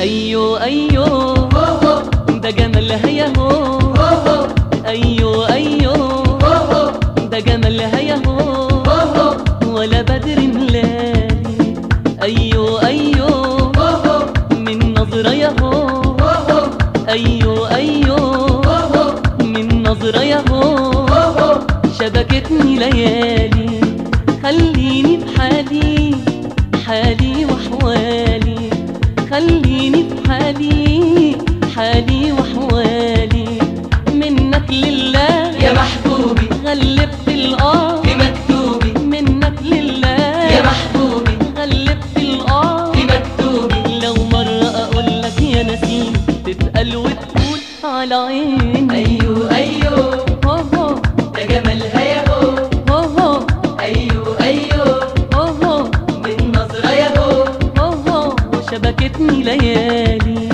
ايوه ايوه ده جمالها يا هو ايوه ايوه ده جمالها يا هو ولا بدر ملالي ايوه ايوه من نظرة يا هو ايوه ايوه من نظرة يا هو شبكتني ليالي خليني بحالي حالي وحوالي خليني بحالي حالي وحوالي منك لله يا محبوبي غلبت الآه في مكتوبي منك لله يا محبوبي غلبت الآه في مكتوبي لو مرة أقول لك يا نسيم تتقل وتقول على عيني أيوه أيوه هو هو ده جمالها يا هو هو هو أيوه أيوه هو هو من نظرة يا هو هو هو شبكتني ليالي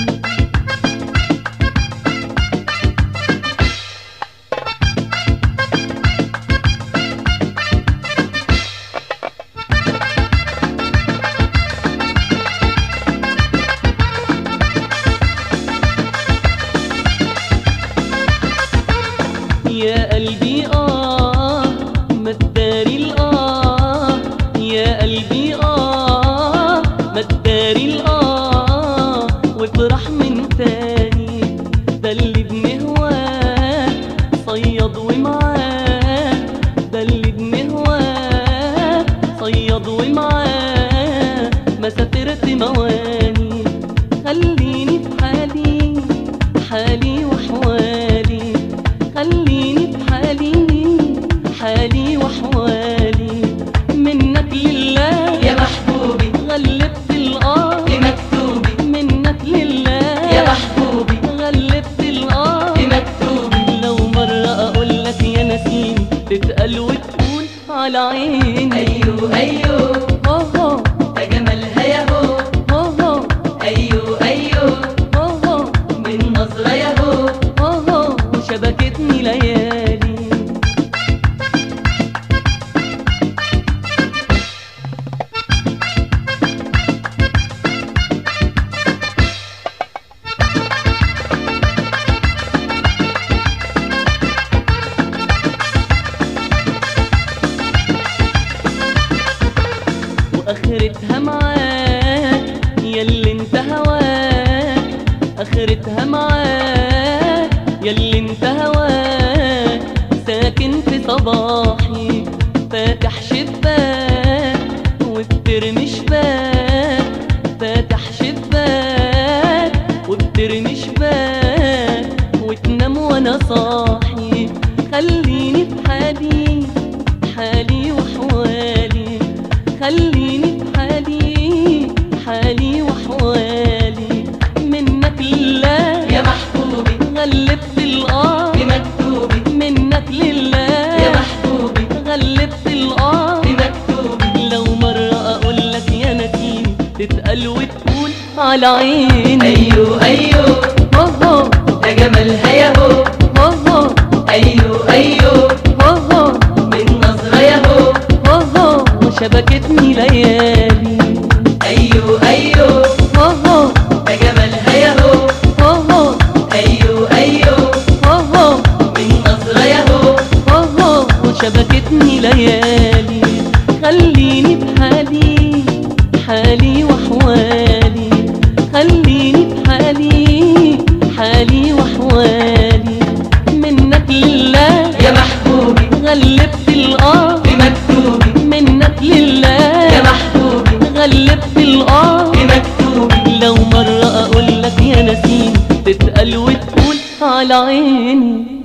يا قلبي آه ما تداري الآه يا قلبي آه ما تداري الآه وافرح من تاني ده اللي بنهواه صياد ومعاه ده اللي بنهواه صياد ومعاه ما سافرت مواني خليني في حالي حالي وحوالي خليني بحالي حالي وحوالي منك لله يا محبوبي غلبت الآه في مكتوبي منك لله يا محبوبي غلبت الآه في مكتوبي لو مرة أقول لك يا نسيم تتقل وتقول على عيني أيوه أيوه هو هو ده جمالها يا هو هو هو أيوه أيوه هو هو من نظرة يا هو هو هو وشبكتني ليالي واخرتها معاك ياللي انت هواك اخرتها معاك ياللي انت هواك ساكن في صباحي فاتح شباك وبترمي شباك فاتح شباك وبترمي شباك وتنام وانا صاحي خليني في حالي حالي وحوالي خليني في حالي حالي وحوالي منك لله يا محبوبي غلبت الآه في مكتوبي منك لله يا محبوبي غلبت الآه في مكتوبي لو مرة أقول لك يا نسيم تتقل وتقول على عيني أيوه أيوه هو هو ده جمالها يا هو هو هو أيوه أيوه هو هو من نظرة يا هو هو هو وشبكتني ليالي أيوه أيوه هو هو ده جمالها يا هو هو هو أيوه أيوه هو هو من نظرة يا هو هو هو وشبكتني ليالي خليني بحالي حالي وحوالي خليني بحالي حالي وحوالي منك لله يا محبوبي غلبت الآه في مكتوبي منك لله يا محبوبي غلبت الآه في مكتوبي لو مرة أقول لك يا نسيم تتقل وتقول على عيني